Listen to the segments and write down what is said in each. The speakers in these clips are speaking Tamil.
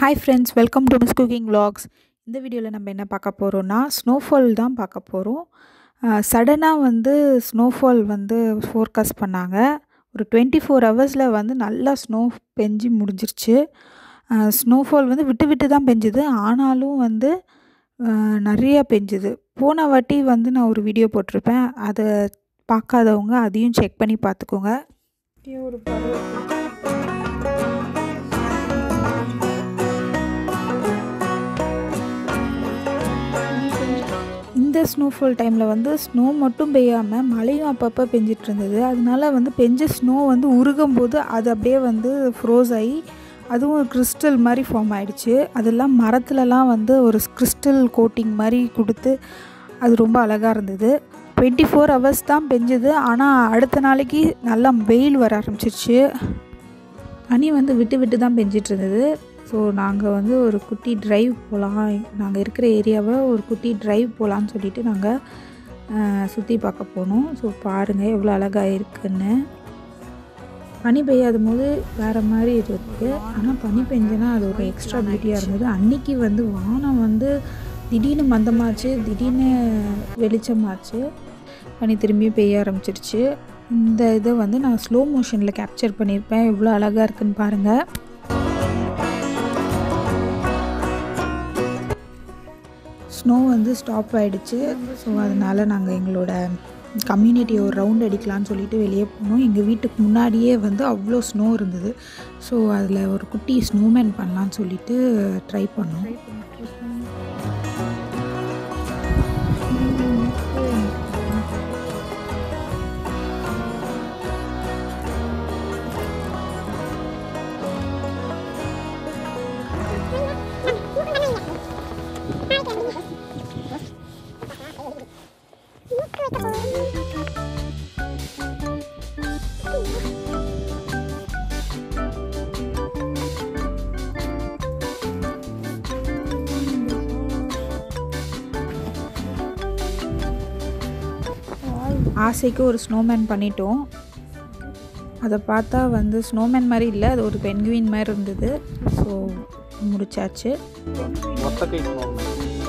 hi friends welcome to Miss Cooking vlogs இந்த வீடியோவில் நம்ம என்ன பார்க்க போகிறோன்னா ஸ்னோஃபால் தான் பார்க்க போகிறோம் சடனாக வந்து ஸ்னோஃபால் வந்து ஃபோர்காஸ்ட் பண்ணாங்க ஒரு டுவெண்ட்டி ஃபோர் ஹவர்ஸில் வந்து நல்லா ஸ்னோ பெஞ்சு முடிஞ்சிருச்சு ஸ்னோஃபால் வந்து விட்டு விட்டு தான் பெஞ்சுது ஆனாலும் வந்து அஹ், நிறைய பெஞ்சுது போன வாட்டி வந்து நான் ஒரு வீடியோ போட்டிருப்பேன் அதை பார்க்காதவங்க அதையும் செக் பண்ணி பார்த்துக்கோங்க ஒரு இந்த ஸ்னோஃபால் டைமில் வந்து ஸ்னோ மட்டும் பெய்யாமல் மழையும் அப்பப்போ பெஞ்சிட்டு இருந்தது அதனால வந்து பெஞ்ச ஸ்னோ வந்து உருகும் போது அது அப்படியே வந்து ஃப்ரோஸ் ஆகி அதுவும் கிறிஸ்டல் மாதிரி ஃபார்ம் ஆயிடுச்சு அதெல்லாம் மரத்துலலாம் வந்து ஒரு கிறிஸ்டல் கோட்டிங் மாதிரி கொடுத்து அது ரொம்ப அழகாக இருந்தது டுவெண்ட்டி ஃபோர் ஹவர்ஸ் தான் பெஞ்சது ஆனால் அடுத்த நாளைக்கு நல்லா வெயில் வர ஆரம்பிச்சிருச்சு பனி வந்து விட்டு விட்டு தான் பெஞ்சிட்டு இருந்தது ஸோ நாங்கள் வந்து ஒரு குட்டி டிரைவ் போகலாம் நாங்கள் இருக்கிற ஏரியாவை ஒரு குட்டி டிரைவ் போகலான்னு சொல்லிட்டு நாங்கள் சுற்றி பார்க்க போனோம் ஸோ பாருங்கள் எவ்வளோ அழகாக இருக்குன்னு பனி பெய்யாத போது வேறு மாதிரி இருக்குது ஆனால் பனி பெஞ்சுனா அது ஒரு எக்ஸ்ட்ரா பியூட்டியாக இருந்தது அன்னைக்கு வந்து வானம் வந்து திடீர்னு மந்தமாச்சு திடீர்னு வெளிச்சமாச்சு பனி திரும்பி பெய்ய ஆரம்பிச்சிருச்சு இந்த இதை வந்து நான் ஸ்லோ மோஷனில் கேப்சர் பண்ணியிருப்பேன் எவ்வளோ அழகாக இருக்குன்னு பாருங்கள் ஸ்னோ வந்து ஸ்டாப் ஆகிடுச்சு ஸோ அதனால் நாங்கள் எங்களோட கம்யூனிட்டி ஒரு ரவுண்ட் அடிக்கலான்னு சொல்லிட்டு வெளியே போனோம் எங்கள் வீட்டுக்கு முன்னாடியே வந்து அவ்வளோ ஸ்னோ இருந்தது ஸோ அதில் ஒரு குட்டி ஸ்னோமேன் பண்ணலான்னு சொல்லிட்டு ட்ரை பண்ணோம் ஆசைக்கு ஒரு ஸ்னோமேன் பண்ணிட்டோம் அதை பார்த்தா வந்து ஸ்னோமேன் மாதிரி இல்லை அது ஒரு பென்குவின் மாதிரி இருந்தது ஸோ முடிச்சாச்சு ஒத்த கை ஸ்னோமேன்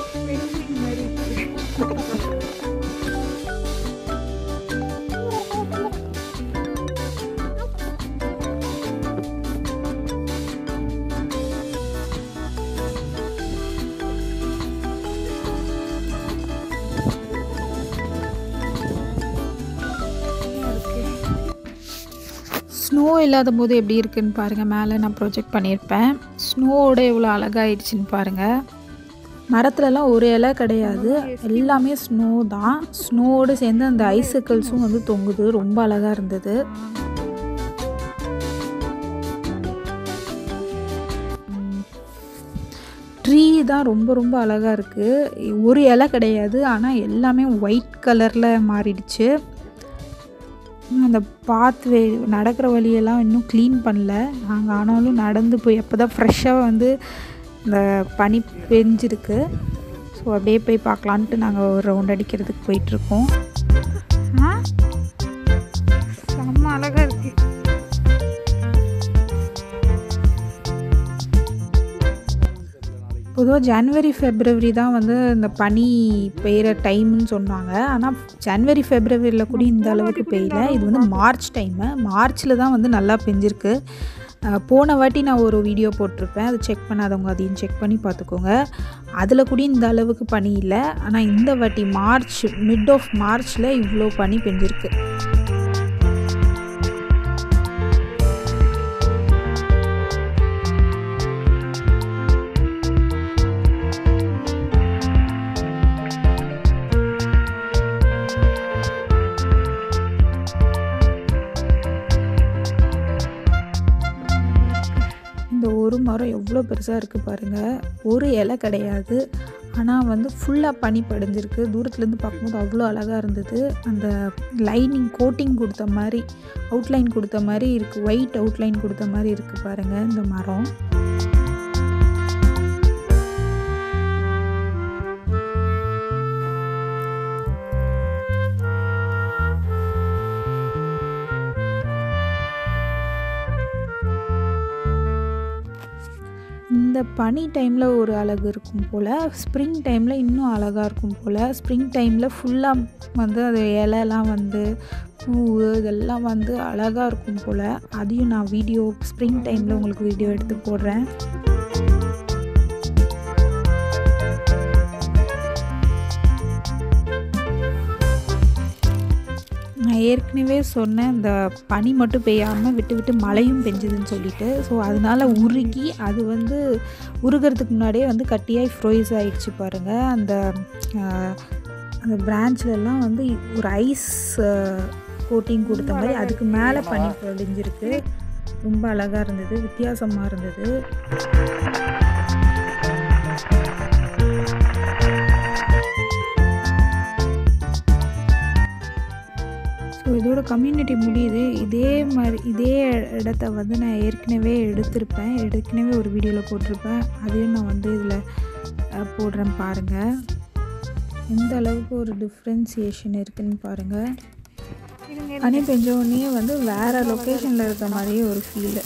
ஸ்னோ இல்லாத போது எப்படி இருக்குன்னு பாருங்கள் மேலே நான் ப்ரொஜெக்ட் பண்ணியிருப்பேன் ஸ்னோவோட எவ்வளோ அழகாயிடுச்சுன்னு பாருங்கள் மரத்துலலாம் ஒரு இலை கிடையாது எல்லாமே ஸ்னோ தான் ஸ்னோவோடு சேர்ந்து அந்த ஐசக்கிள்ஸும் வந்து தொங்குது ரொம்ப அழகாக இருந்தது ட்ரீ தான் ரொம்ப ரொம்ப அழகாக இருக்குது ஒரு இலை கிடையாது ஆனால் எல்லாமே ஒயிட் கலரில் மாறிடுச்சு இன்னும் அந்த பாத்வே நடக்கிற வழியெல்லாம் இன்னும் க்ளீன் பண்ணல நாங்கள் ஆனாலும் நடந்து போய் அப்போ தான் ஃப்ரெஷ்ஷாக வந்து இந்த பனி பெஞ்சிருக்கு ஸோ அப்படியே போய் பார்க்கலான்ட்டு நாங்கள் ஒரு ரவுண்ட் அடிக்கிறதுக்கு போயிட்டுருக்கோம் ஆ செம்ம அழகாக இருக்கு பொதுவாக ஜனவரி ஃபெப்ரவரி தான் வந்து இந்த பனி பெய்கிற டைம்னு சொன்னாங்க ஆனால் ஜனவரி ஃபெப்ரவரியில் கூட இந்த அளவுக்கு பெய்யல இது வந்து மார்ச் டைமு மார்ச்சில் தான் வந்து நல்லா பெஞ்சிருக்கு அஹ் போன வாட்டி நான் ஒரு வீடியோ போட்டிருப்பேன் அது செக் பண்ணாதவங்க அதையும் செக் பண்ணி பார்த்துக்கோங்க அதில் கூட இந்த அளவுக்கு பனி இல்லை ஆனால் இந்த வாட்டி மார்ச் மிட் ஆஃப் மார்ச்சில் இவ்வளோ பனி பெஞ்சிருக்கு இந்த ஒரு மரம் எவ்வளோ பெருசாக இருக்குது பாருங்கள் ஒரு இலை கிடையாது ஆனால் வந்து ஃபுல்லாக பனி படிஞ்சிருக்கு தூரத்துலேருந்து பார்க்கும்போது அவ்வளோ அழகாக இருந்தது அந்த லைனிங் கோட்டிங் கொடுத்த மாதிரி அவுட்லைன் கொடுத்த மாதிரி இருக்குது ஒயிட் அவுட்லைன் கொடுத்த மாதிரி இருக்குது பாருங்கள் இந்த மரம் இந்த பனி டைமில் ஒரு அழகு இருக்கும் போல் ஸ்ப்ரிங் டைமில் இன்னும் அழகாக இருக்கும் போல் ஸ்ப்ரிங் டைமில் ஃபுல்லாக வந்து அது இலைலாம் வந்து பூ இதெல்லாம் வந்து அழகாக இருக்கும் போல் அதையும் நான் வீடியோ ஸ்ப்ரிங் டைமில் உங்களுக்கு வீடியோ எடுத்து போடுறேன் நான் ஏற்கனவே சொன்னேன் இந்த பனி மட்டும் பெய்யாமல் விட்டு விட்டு மழையும் பெஞ்சுதுன்னு சொல்லிட்டு ஸோ அதனால உருகி அது வந்து உருகிறதுக்கு முன்னாடியே வந்து கட்டியாகி ஃப்ரோய்ஸ் ஆகிடுச்சு பாருங்கள் அந்த ஆஹ், அந்த பிரான்ச்லலாம் வந்து ஒரு ஐஸ் கோட்டிங் கொடுத்த மாதிரி அதுக்கு மேலே பனி பொழிஞ்சிருக்கு ரொம்ப அழகாக இருந்தது வித்தியாசமாக இருந்தது ஸோ இதோட கம்யூனிட்டி முடியுது இதே மாதிரி இதே இடத்த வந்து நான் ஏற்கனவே எடுத்திருப்பேன் ஏற்கனவே ஒரு வீடியோவில் போட்டிருப்பேன் அதையும் நான் வந்து இதில் போடுறேன் பாருங்கள் எந்த அளவுக்கு ஒரு டிஃப்ரென்சியேஷன் இருக்குன்னு பாருங்கள் பனி பெஞ்ச உடனே வந்து வேறு லொக்கேஷனில் இருக்க மாதிரியே ஒரு ஃபீலு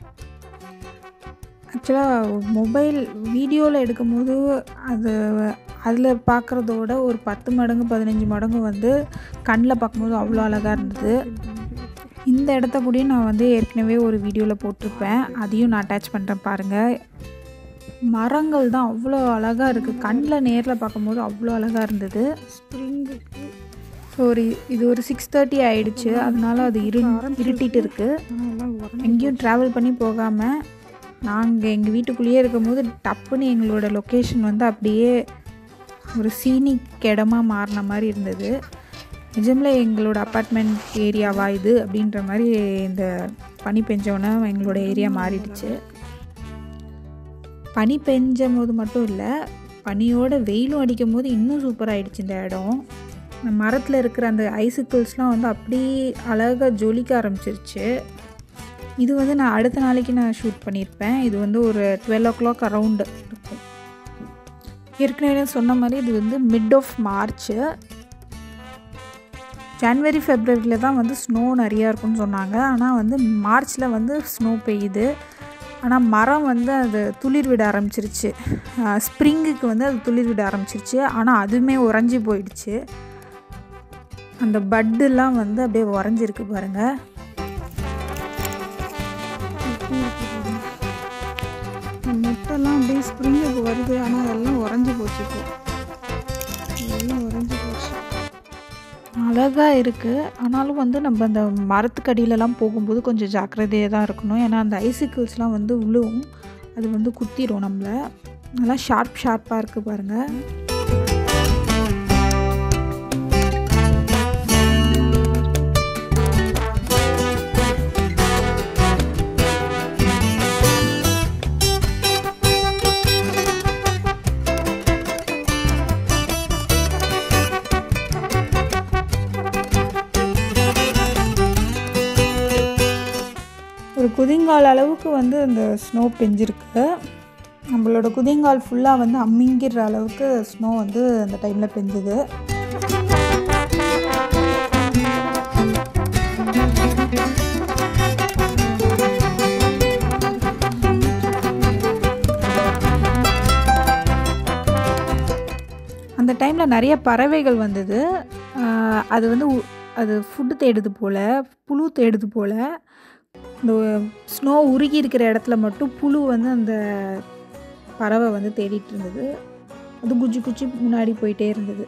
ஆக்சுவலாக மொபைல் வீடியோவில் எடுக்கும்போது அது அதில் பார்க்குறதோட ஒரு பத்து மடங்கு பதினஞ்சு மடங்கு வந்து கண்ணில் பார்க்கும்போது அவ்வளோ அழகாக இருந்தது இந்த இடத்த கூட நான் வந்து ஏற்கனவே ஒரு வீடியோவில் போட்டிருப்பேன் அதையும் நான் அட்டாச் பண்ணுறேன் பாருங்கள் மரங்கள் தான் அவ்வளோ அழகாக இருக்குது கண்ணில் நேரில் பார்க்கும்போது அவ்வளோ அழகாக இருந்தது ஸ்ப்ரிங்குக்கு ஸோ ஒரு இது ஒரு சிக்ஸ் தேர்ட்டி ஆயிடுச்சு அதனால அது இரு இருட்டிட்டு இருக்குது ஆனால் உரம் எங்கேயும் ட்ராவல் பண்ணி போகாமல் நாங்கள் எங்கள் வீட்டுக்குள்ளேயே இருக்கும்போது டப்புன்னு எங்களோட லொக்கேஷன் வந்து அப்படியே ஒரு சீனிக் இடமா மாறின மாதிரி இருந்தது நிஜமில் எங்களோட அப்பார்ட்மெண்ட் ஏரியாவா இது அப்படின்ற மாதிரி இந்த பனி பெஞ்சோன்னே எங்களோட ஏரியா மாறிடுச்சு பனி பெஞ்ச போது மட்டும் இல்லை பனியோட வெயிலும் அடிக்கும் போது இன்னும் சூப்பராகிடுச்சு இந்த இடம் இந்த மரத்தில் இருக்கிற அந்த ஐசிக்கிள்ஸ்லாம் வந்து அப்படியே அழகாக ஜொலிக்க ஆரம்பிச்சிருச்சு இது வந்து நான் அடுத்த நாளைக்கு நான் ஷூட் பண்ணியிருப்பேன் இது வந்து ஒரு டுவெல் ஓ கிளாக் அரவுண்டு இருக்கும் ஏற்கனவே சொன்ன மாதிரி இது வந்து மிட் ஆஃப் மார்ச்சு ஜனவரி ஃபெப்ரவரியில் தான் வந்து ஸ்னோ நிறையா இருக்கும்னு சொன்னாங்க ஆனால் வந்து மார்ச்சில் வந்து ஸ்னோ பெய்யுது ஆனால் மரம் வந்து அது துளிர் விட ஆரம்பிச்சிருச்சு ஸ்ப்ரிங்குக்கு வந்து அது துளிர் விட ஆரம்பிச்சிருச்சு ஆனால் அதுவுமே உறைஞ்சி போயிடுச்சு அந்த பட்டுலாம் வந்து அப்படியே உறைஞ்சிருக்கு பாருங்கள் நெட்டெல்லாம் அப்படியே ஸ்ப்ரிங்குக்கு வருது ஆனால் அதெல்லாம் உறைஞ்சி போச்சு இப்போ எல்லாம் உறைஞ்சி போச்சு அழகாக இருக்குது ஆனாலும் வந்து நம்ம அந்த மரத்துக்கடியிலலாம் போகும்போது கொஞ்சம் ஜாக்கிரதையாக தான் இருக்கணும் ஏன்னா அந்த ஐசிக்கிள்ஸ்லாம் வந்து விழுவும் அது வந்து குத்திரும் நம்மளை நல்லா ஷார்ப் ஷார்ப்பாக இருக்குது பாருங்கள் ஒரு குதிங்கால் அளவுக்கு வந்து அந்த ஸ்னோ பெஞ்சிருக்கு நம்மளோட குதிங்கால் ஃபுல்லாக வந்து அம்மிங்கிற அளவுக்கு ஸ்னோ வந்து அந்த டைமில் பெஞ்சுது அந்த டைமில் நிறைய பறவைகள் வந்தது ஆஹ் அது வந்து உ- அது ஃபுட்டு தேடுது போல் புழு தேடுது போல் இந்த ஸ்னோ உருகி இருக்கிற இடத்துல மட்டும் புழு வந்து அந்த பறவை வந்து தேடிட்டு இருந்தது அது குச்சி குச்சி முன்னாடி போயிட்டே இருந்தது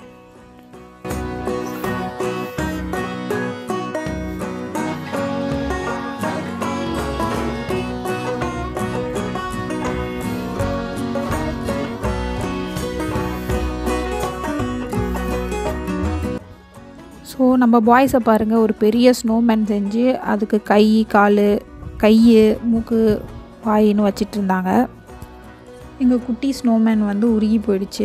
ஸோ நம்ம பாய்ஸை பாருங்கள் ஒரு பெரிய ஸ்னோமேன் செஞ்சு அதுக்கு கை கால் கை மூக்கு வாயின்னு வச்சிட்டு இருந்தாங்க எங்கள் குட்டி ஸ்னோமேன் வந்து உருகி போயிடுச்சு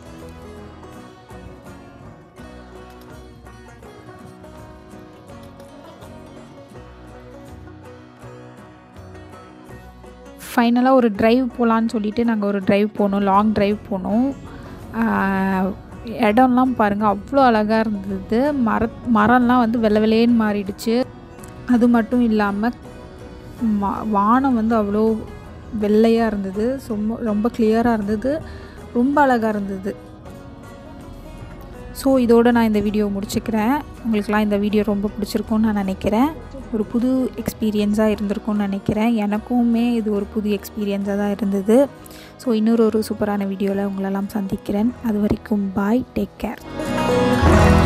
ஃபைனலாக ஒரு டிரைவ் போகலான்னு சொல்லிட்டு நாங்கள் ஒரு டிரைவ் போனோம் லாங் டிரைவ் போனோம் ஆஹ் இடம்லாம் பாருங்கள் அவ்வளோ அழகாக இருந்தது மர மரம்லாம் வந்து வெள்ளை வெள்ளேன்னு மாறிடுச்சு அது மட்டும் இல்லாமல் ம வானம் வந்து அவ்வளோ வெள்ளையாக இருந்தது ரொம்ப ரொம்ப கிளியராக இருந்தது ரொம்ப அழகாக இருந்தது ஸோ இதோடு நான் இந்த வீடியோ முடிச்சுக்கிறேன் உங்களுக்குலாம் இந்த வீடியோ ரொம்ப பிடிச்சிருக்கும்னு நான் நினைக்கிறேன் ஒரு புது எக்ஸ்பீரியன்ஸாக இருந்திருக்கும்னு நினைக்கிறேன் எனக்குமே இது ஒரு புது எக்ஸ்பீரியன்ஸாக தான் இருந்தது ஸோ இன்னொரு ஒரு சூப்பரான வீடியோவில் உங்களெல்லாம் சந்திக்கிறேன் அது வரைக்கும் பாய் டேக் கேர்